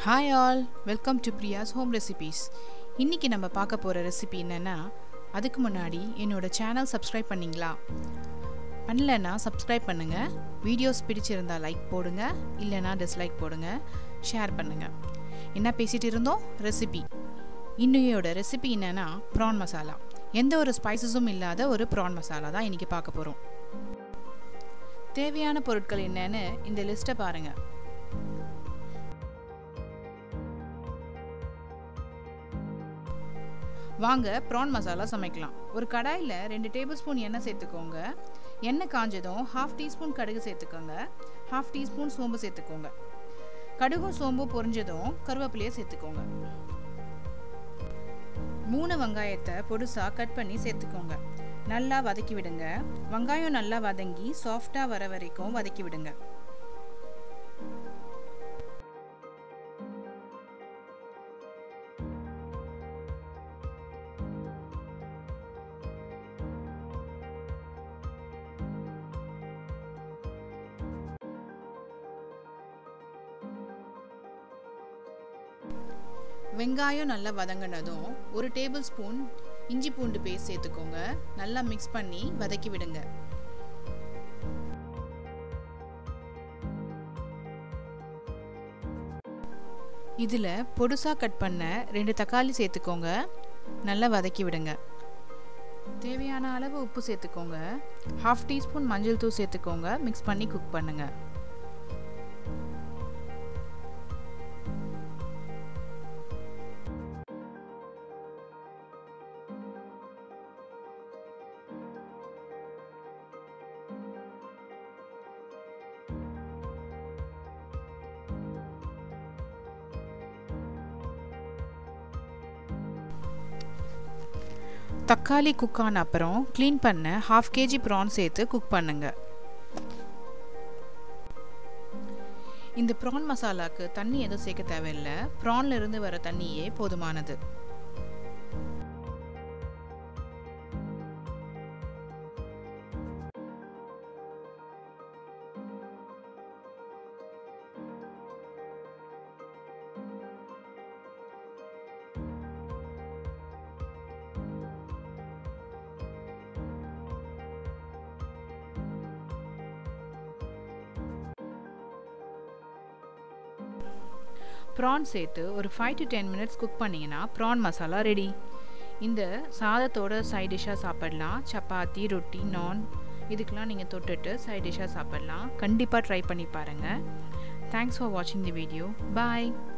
hi all welcome to Priya's home recipes இன்றைக்கி நம்ம பார்க்க போகிற ரெசிபி என்னென்னா அதுக்கு முன்னாடி என்னோட சேனல் சப்ஸ்கிரைப் பண்ணிங்களா பண்ணலன்னா சப்ஸ்கிரைப் பண்ணுங்கள் வீடியோஸ் பிடிச்சிருந்தா லைக் போடுங்க இல்லைனா டிஸ்லைக் போடுங்க ஷேர் பண்ணுங்கள் என்ன பேசிகிட்டு இருந்தோம் ரெசிபி இன்னையோட ரெசிபி என்னென்னா ப்ரான் மசாலா எந்த ஒரு ஸ்பைசஸும் இல்லாத ஒரு ப்ரான் மசாலா தான் இன்றைக்கி பார்க்க போகிறோம் தேவையான பொருட்கள் என்னன்னு இந்த லிஸ்ட்டை பாருங்கள் வாங்க ப்ரான் மசாலா சமைக்கலாம் ஒரு கடாயில் ரெண்டு டேபிள் ஸ்பூன் எண்ணெய் சேர்த்துக்கோங்க எண்ணெய் காஞ்சதும் ஹாஃப் டீஸ்பூன் கடுகு சேர்த்துக்கோங்க ஹாஃப் டீஸ்பூன் சோம்பு சேர்த்துக்கோங்க கடுகும் சோம்பும் பொரிஞ்சதும் கருவேப்பிலையை சேர்த்துக்கோங்க மூணு வெங்காயத்தை பொடுசாக கட் பண்ணி சேர்த்துக்கோங்க நல்லா வதக்கி விடுங்க வெங்காயம் நல்லா வதங்கி சாஃப்டாக வர வரைக்கும் வதக்கி விடுங்க வெங்காயம் நல்லா வதங்கினதும் ஒரு டேபிள் ஸ்பூன் இஞ்சி பூண்டு பேஸ்ட் சேர்த்துக்கோங்க நல்லா மிக்ஸ் பண்ணி வதக்கி விடுங்க இதில் பொடுசாக கட் பண்ண ரெண்டு தக்காளி சேர்த்துக்கோங்க நல்லா வதக்கி விடுங்க தேவையான அளவு உப்பு சேர்த்துக்கோங்க ஹாஃப் டீஸ்பூன் மஞ்சள் தூள் சேர்த்துக்கோங்க மிக்ஸ் பண்ணி குக் பண்ணுங்கள் தக்காளி குக் ஆன அப்புறம் க்ளீன் பண்ண ஹாஃப் கேஜி ப்ரான் சேர்த்து குக் பண்ணுங்க இந்த ப்ரான் மசாலாக்கு தண்ணி எதுவும் சேர்க்க தேவையில்லை ப்ரான்ல இருந்து வர தண்ணியே போதுமானது ப்ரான் சேர்த்து ஒரு five to ten minutes cook பண்ணிங்கன்னா ப்ரான் மசாலா ரெடி இந்த சாதத்தோட சைட் டிஷ்ஷாக சாப்பிடலாம் சப்பாத்தி ரொட்டி நான் இதுக்கெலாம் நீங்கள் தொட்டுட்டு சைட் டிஷ்ஷாக சாப்பிடலாம் கண்டிப்பாக ட்ரை பண்ணி பாருங்கள் தேங்க்ஸ் ஃபார் வாட்சிங் தி வீடியோ பாய்